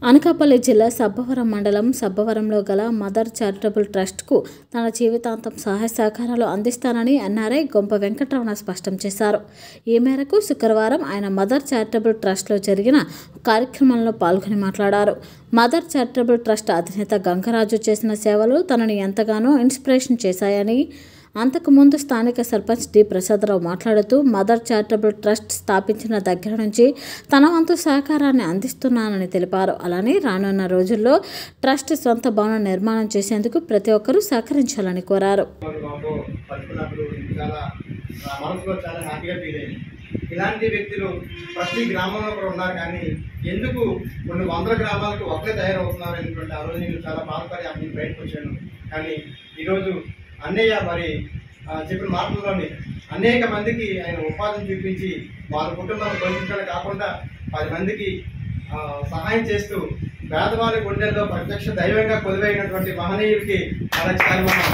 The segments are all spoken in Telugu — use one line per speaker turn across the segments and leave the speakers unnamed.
అనకాపల్లి జిల్లా సబ్బవరం మండలం సబ్బవరంలో గల మదర్ చారిటబుల్ ట్రస్ట్కు తన జీవితాంతం సహాయ సహకారాలు అందిస్తానని ఎన్ఆర్ఐ గొంప వెంకటరమణ స్పష్టం చేశారు ఈ మేరకు శుక్రవారం ఆయన మదర్ చారిటబుల్ ట్రస్ట్లో జరిగిన కార్యక్రమంలో పాల్గొని మాట్లాడారు మదర్ చారిటబుల్ ట్రస్ట్ అధినేత గంగరాజు చేసిన సేవలు తనని ఎంతగానో ఇన్స్పిరేషన్ చేశాయని అంతకుముందు స్థానిక సర్పంచ్ డి ప్రసాదరావు మాట్లాడుతూ మదర్ చారిటబుల్ ట్రస్ట్ స్థాపించిన దగ్గర నుంచి తన వంతు సహకారాన్ని అందిస్తున్నానని తెలిపారు అలానే రానున్న రోజుల్లో ట్రస్ట్ సొంత భవన నిర్మాణం చేసేందుకు ప్రతి ఒక్కరూ సహకరించాలని కోరారు
మరి మాకు పట్టుకున్నప్పుడు చాలా నా మనసులో చాలా హ్యాపీగా ఫీల్ అయింది ఇలాంటి వ్యక్తులు ప్రతి గ్రామంలో కూడా ఉన్నారు కానీ ఎందుకు కొన్ని వందల గ్రామాలకు ఒక్కరే తయారవుతున్నారు అనేటువంటి ఆ రోజు నేను చాలా బాధపడి అప్పుడు బయటకు వచ్చాను కానీ ఈరోజు అన్నయ్య మరి ఆ, చెప్పిన మాటల్లోని అనేక మందికి ఆయన ఉపాధిని చూపించి వాళ్ళ కుటుంబాన్ని పోషించడం కాకుండా పది మందికి ఆ, సహాయం చేస్తూ పేదవారి గుండెల్లో ప్రత్యక్ష దైవంగా కొలువైనటువంటి మహనీయుడికి చాలా చాలా మనం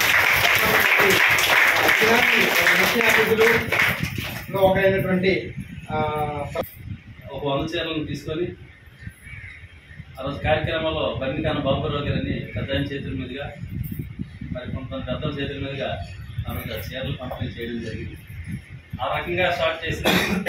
ఇలాంటి ముఖ్య అతిథులు ఒకరైనటువంటి ఆ,
ఒక వంద చీరలను తీసుకొని ఆ రోజు కార్యక్రమంలో బన్నికాన బాబురావు గారిని పెద్ద ఆయన చేతుల మీదుగా మరి కొంతమంది పెద్దల చేతుల మీదుగా ఆ రోజు ఆ చీరలు పంపిణీ చేయడం జరిగింది ఆ రకంగా స్టార్ట్ చేసి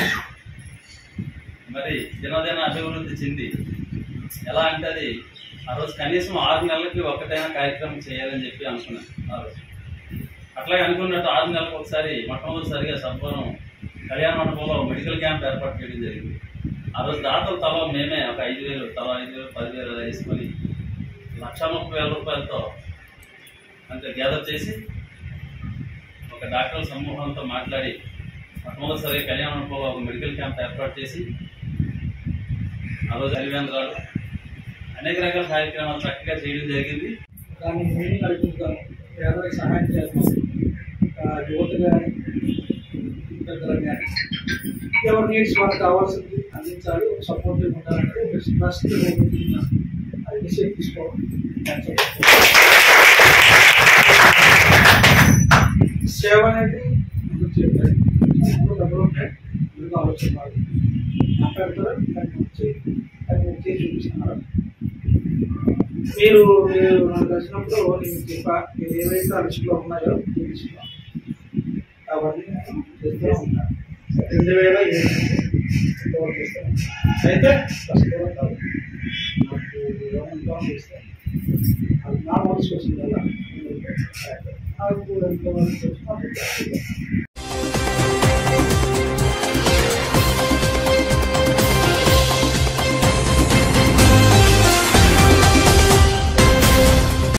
మరి దినదిన అభివృద్ధి చెంది ఎలా అంటే అది ఆ రోజు కనీసం ఆరు నెలలకి ఒకటైనా కార్యక్రమం చేయాలని చెప్పి అనుకున్నాను ఆ రోజు అట్లాగే అనుకున్నట్టు ఆరు నెలలకు ఒకసారి మొట్టమొదటిసారిగా సంపూర్ణం కళ్యాణ మండపంలో మెడికల్ క్యాంప్ ఏర్పాటు చేయడం జరిగింది ఆ రోజు దాతలు తల మేమే ఒక ఐదు వేలు తల ఐదు వేలు పదివేలు అలా వేసుకొని లక్ష ముప్పై వేల రూపాయలతో అంతే గ్యాదర్ చేసి ఒక డాక్టర్ల సమూహంతో మాట్లాడి మొట్టమొదటిసారిగా కళ్యాణ మండపంలో ఒక మెడికల్ క్యాంప్ ఏర్పాటు చేసి ఆ రోజు అలివేంద్రాలు అనేక రకాల కార్యక్రమాలు చక్కగా చేయడం జరిగింది
దాన్ని మేము కలుపుతాం పేదలకు సహాయం చేస్తాం ఆ, యువత కానీ పెద్దలకు కానీ ఎవరి నీడ్స్ వాళ్ళకి కావాల్సింది అందించాలి సపోర్ట్ ఉండాలంటే ఒక ట్రస్ట్ అది డిసైడ్ తీసుకోవాలి That's all. సేవ అనేది ముందు చెప్పాలి ముందు డబ్బులు ఉంటాయి ముందుగా ఆలోచన కాదు మాట్లాడతారు దాన్ని వచ్చి దాన్ని వచ్చి చూపిస్తున్నారు మీరు మీరు నన్ను కలిసినప్పుడు నేను చెప్పా మీరు ఏవైతే అలసిలో ఉన్నాయో చూపిస్తున్నా అవన్నీ నేను చేస్తూ ఉంటాను రెండు వేల ఏడు చేస్తాను అయితే కష్టపడం కాదు నాకు ఏమంటాం చేస్తాను అది నా మనసు వచ్చింది కదా నాకు ఎంతో మనసు వచ్చింది